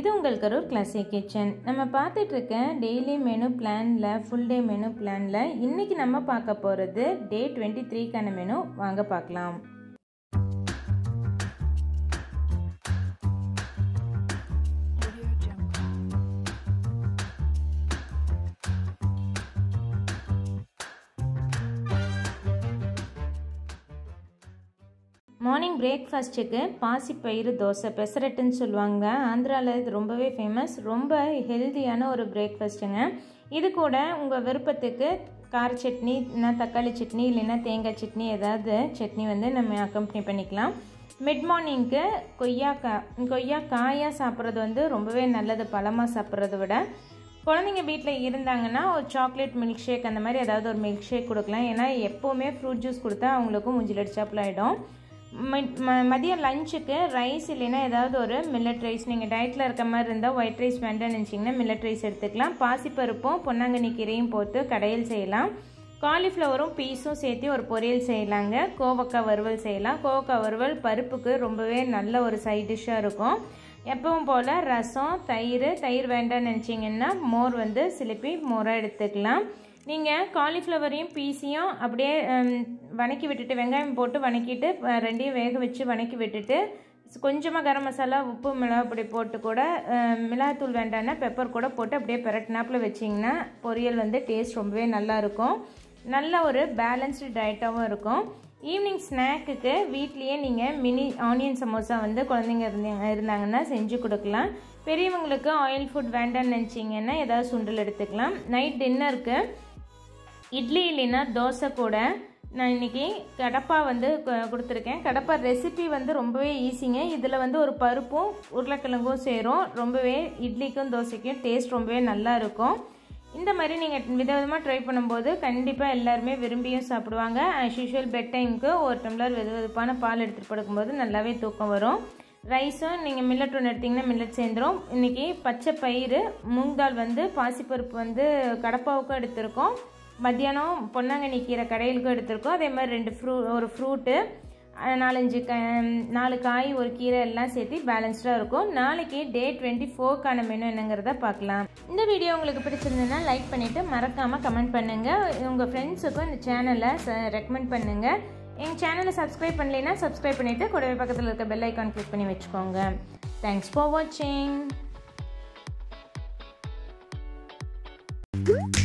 இது உங்கள் Karur classic kitchen நம்ம பார்த்துட்டு இருக்க டெய்லி மெனு பிளானில் ஃபுல் டே மெனு பிளானில் இன்றைக்கி நம்ம பார்க்க போகிறது டே டுவெண்ட்டி த்ரீக்கான மெனு வாங்க பார்க்கலாம் மார்னிங் பிரேக்ஃபாஸ்ட்டுக்கு பாசிப்பயிறு தோசை பெசரட்டுன்னு சொல்லுவாங்க ஆந்திராவில் இது ரொம்பவே ஃபேமஸ் ரொம்ப ஹெல்த்தியான ஒரு பிரேக்ஃபாஸ்ட்டுங்க இது கூட உங்கள் விருப்பத்துக்கு கார சட்னி இல்லைனா தக்காளி சட்னி இல்லைன்னா தேங்காய் சட்னி ஏதாவது சட்னி வந்து நம்ம அக்கம்பனி பண்ணிக்கலாம் மிட் மார்னிங்க்கு கொய்யாக்காய் கொய்யா காயாக சாப்பிட்றது வந்து ரொம்பவே நல்லது பழமாக சாப்பிட்றத விட குழந்தைங்க வீட்டில் இருந்தாங்கன்னா ஒரு சாக்லேட் மில்க் ஷேக் அந்த மாதிரி ஏதாவது ஒரு மில்க் ஷேக் கொடுக்கலாம் ஏன்னா எப்போவுமே ஃப்ரூட் ஜூஸ் கொடுத்தா அவங்களுக்கும் மூஞ்சில் அடிச்சாப்பில் ஆகிடும் மதியம் லஞ்சுக்கு ரைஸ் இல்லைன்னா ஏதாவது ஒரு மில்லட் ரைஸ் நீங்கள் டயட்டில் இருக்க மாதிரி இருந்தால் ஒயிட் ரைஸ் வேண்டாம்னு நினச்சிங்கன்னா மில்லட் ரைஸ் எடுத்துக்கலாம் பாசிப்பருப்பும் பொன்னாங்கண்ணி கீரையும் போட்டு கடையில் செய்யலாம் காலிஃப்ளவரும் பீஸும் சேர்த்து ஒரு பொரியல் செய்யலாங்க கோவக்காய் வறுவல் செய்யலாம் கோவக்காய் வறுவல் பருப்புக்கு ரொம்பவே நல்ல ஒரு சைட் டிஷ்ஷாக இருக்கும் எப்பவும் போல் ரசம் தயிர் தயிர் வேண்டாம்னு நினச்சிங்கன்னா மோர் வந்து சிலிப்பி மோராக எடுத்துக்கலாம் நீங்கள் காலிஃப்ளவரையும் பீஸையும் அப்படியே வணக்கி விட்டுட்டு வெங்காயம் போட்டு வணக்கிட்டு ரெண்டையும் வேக வச்சு வணக்கி விட்டுட்டு கொஞ்சமாக கரம் மசாலா உப்பு மிளகாப்பொடி போட்டு கூட மிளகாத்தூள் வேண்டாம்னா பெப்பர் கூட போட்டு அப்படியே பெரட்டினாப்பில் வச்சிங்கன்னா பொரியல் வந்து டேஸ்ட் ரொம்பவே நல்லாயிருக்கும் நல்ல ஒரு பேலன்ஸ்டு டயட்டாகவும் இருக்கும் ஈவினிங் ஸ்நாக்குக்கு வீட்லேயே நீங்கள் மினி ஆனியன் சமோசா வந்து குழந்தைங்க இருந்தாங்க இருந்தாங்கன்னா செஞ்சு கொடுக்கலாம் பெரியவங்களுக்கு ஆயில் ஃபுட் வேண்டாம்னு நினச்சிங்கன்னா ஏதாவது சுண்டல் எடுத்துக்கலாம் நைட் டின்னருக்கு இட்லி இல்லைன்னா தோசை கூட நான் இன்றைக்கி கடப்பா வந்து கொடுத்துருக்கேன் கடப்பா ரெசிபி வந்து ரொம்பவே ஈஸிங்க இதில் வந்து ஒரு பருப்பும் உருளைக்கிழங்கும் சேரும் ரொம்பவே இட்லிக்கும் தோசைக்கும் டேஸ்ட் ரொம்பவே நல்லா இருக்கும் இந்த மாதிரி நீங்கள் விதவிதமாக ட்ரை பண்ணும்போது கண்டிப்பாக எல்லாருமே விரும்பியும் சாப்பிடுவாங்க ஆஸ் யூஷுவல் பெட் டைமுக்கு ஒரு டம்ளர் வெது வெதுப்பான பால் எடுத்துகிட்டு படுக்கும்போது நல்லாவே தூக்கம் வரும் ரைஸும் நீங்கள் மில்லட் ஒன்று எடுத்திங்கன்னா மில்லட் சேர்ந்துடும் இன்றைக்கி பச்சை பயிறு மூங் தால் வந்து பாசிப்பருப்பு வந்து கடப்பாவுக்கும் எடுத்திருக்கோம் மத்தியானம் பொன்னாங்கண்ணி கீரை கடையிலுக்கும் எடுத்திருக்கோம் அதே மாதிரி ரெண்டு ஃப்ரூ ஒரு ஃப்ரூட்டு நாலஞ்சு க நாலு காய் ஒரு கீரை எல்லாம் சேர்த்து பேலன்ஸ்டாக இருக்கும் நாளைக்கு டே டுவெண்ட்டி ஃபோர்க்கான மெனு என்னங்கிறத பார்க்கலாம் இந்த வீடியோ உங்களுக்கு பிடிச்சிருந்ததுன்னா லைக் பண்ணிவிட்டு மறக்காமல் கமெண்ட் பண்ணுங்கள் உங்கள் ஃப்ரெண்ட்ஸுக்கும் இந்த சேனலை ரெக்கமெண்ட் பண்ணுங்கள் எங்கள் சேனலை சப்ஸ்கிரைப் பண்ணலைன்னா சப்ஸ்கிரைப் பண்ணிவிட்டு கூடவே பக்கத்தில் இருக்க பெல் ஐக்கான் கிளிக் பண்ணி வச்சுக்கோங்க தேங்க்ஸ் ஃபார் வாட்சிங்